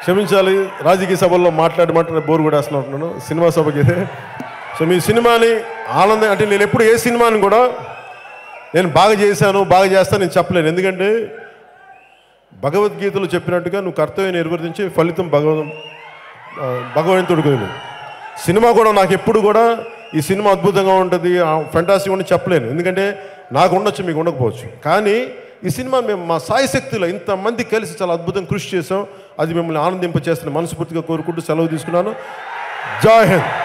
క్షమించాలి రాజకీయ సభల్లో మాట్లాడి మాట్లాడి బోర్ కూడా వేస్తున్నట్టున్నాను సినిమా సభకి అయితే సో మీ సినిమాని ఆనందం అంటే నేను ఎప్పుడు ఏ సినిమాని కూడా నేను బాగా చేశాను బాగా చేస్తాను నేను చెప్పలేను ఎందుకంటే భగవద్గీతలో చెప్పినట్టుగా నువ్వు కర్తవ్యం నిర్వర్తించి ఫలితం భగవ ఆ, భగవంతుడికి వదిలేవు. సినిమా కూడా నాకు ఎప్పుడు కూడా ఈ సినిమా అద్భుతంగా ఉంటుంది ఫెంటాసీ ఉండి చెప్పలేను ఎందుకంటే నాకు ఉండొచ్చు మీకు ఉండకపోవచ్చు కానీ ఈ సినిమా మేము మా సాయి శక్తిలో ఇంతమంది కలిసి చాలా అద్భుతంగా కృషి చేసాం అది మిమ్మల్ని ఆనందింపచేస్తున్న మనస్ఫూర్తిగా కోరుకుంటూ సెలవు తీసుకున్నాను జై హింద్